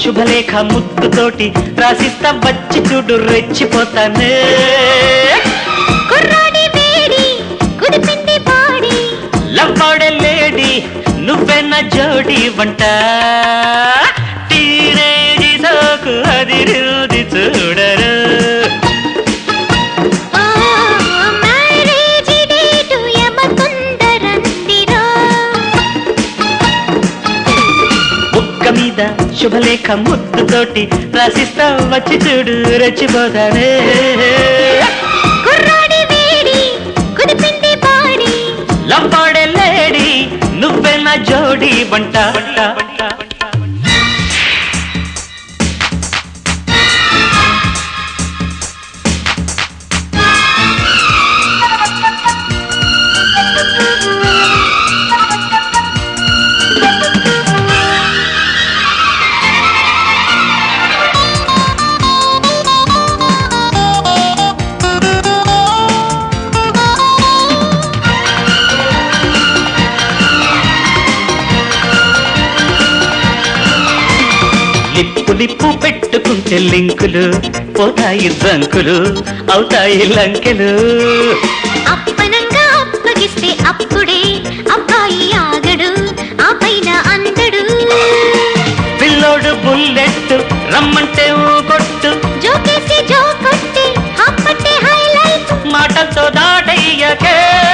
శుభలేఖ ముద్దుతోటి రాసిస్తా వచ్చి చూడు రెచ్చిపోతానే కుర్రాడి వేడి కుదిపింది బాడి లవ్వాడే లేడీ నువ్వే నా జోడి వంట టీనేజీ సోకు అది రుది చూడరు ఆ మ్యారేజ్ డేటు యమ తొందరందిరా బుక్క మీద శుభలేఖ ముద్దుతోటి రాసిస్తా వచ్చి చూడు రెచ్చిపోతానే కుర్రాడి వేడి కుదిపింది బాడి లవ్వాడే లేడీ నువ్వే నా జోడి వంట వంట వంట లిప్పు లిప్పు పెట్టుకుంటే లింకులు పోతాయి రంకులు అవుతాయి లంకెలు అప్పనంగా అప్పగిస్తే అప్పుడే అబ్బాయి ఆగడు ఆ పైన అందడు పిల్లోడు బుల్లెట్ రమ్మంటే ఊ కొట్టు జోకేసి జో కొట్టి హప్పట్టే హైలైట్ మాటలతో దాటయ్యకే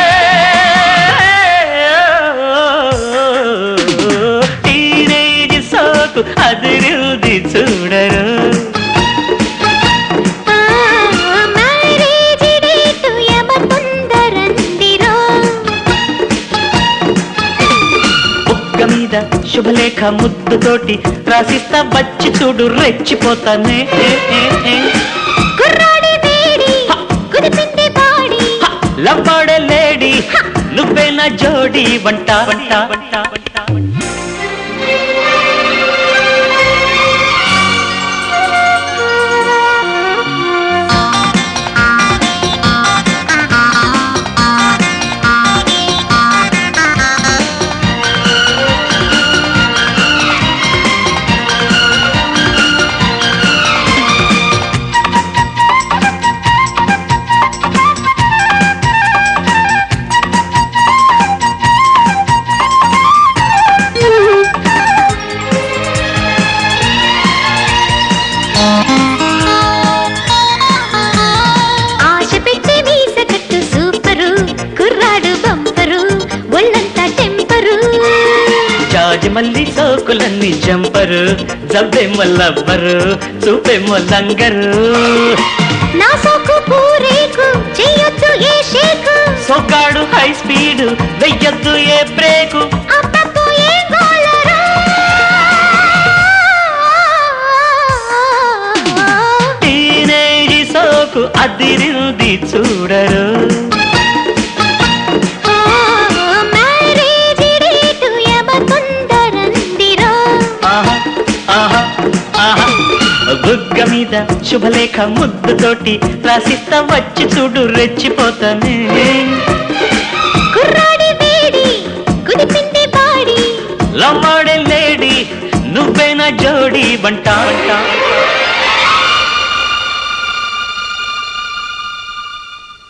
టీనేజ్ సోకు అదిరుది చూడరు మ్యారేజ్ డేటు యమ తొందరందిరా బుక్క మీద శుభలేఖ ముద్దుతోటి రాసిస్తా వచ్చి చూడు రెచ్చిపోతానే కుర్రాడి వేడి కుదిపింది బాడి లవ్వాడే లేడీ నువ్వే నా జోడి వంట వంట వంట వంట ఆశ పెట్టే మీస కట్టు సూపరు కుర్రాడు బంపరు ఒళ్ళంతా టెంపరు జాజి మల్లి సోకులన్నీ జంపరు జబ్బేమో లవ్వరు చూపేమో లంగరు నా సోకు పూరేకు చెయ్యొద్దు ఏ షేకు సోకాడు హై స్పీడ్ వెయ్యొద్దు ఏ బ్రేకు అబ్బబ్బో ఏ గోలరా టీనేజ్ సోకు అదిరింది చూడరు ఆ, మ్యారేజ్ డేటు యమ తొందరందిరా ఆహా ఆహా ఆహా బుగ్గ మీద శుభలేఖ ముద్దుతోటి రాసిస్తా వచ్చి చూడు రెచ్చిపోతానే కుర్రాడి వేడి కుదిపింది బాడి లవ్వాడే లేడీ నువ్వే నా జోడి వంట వంట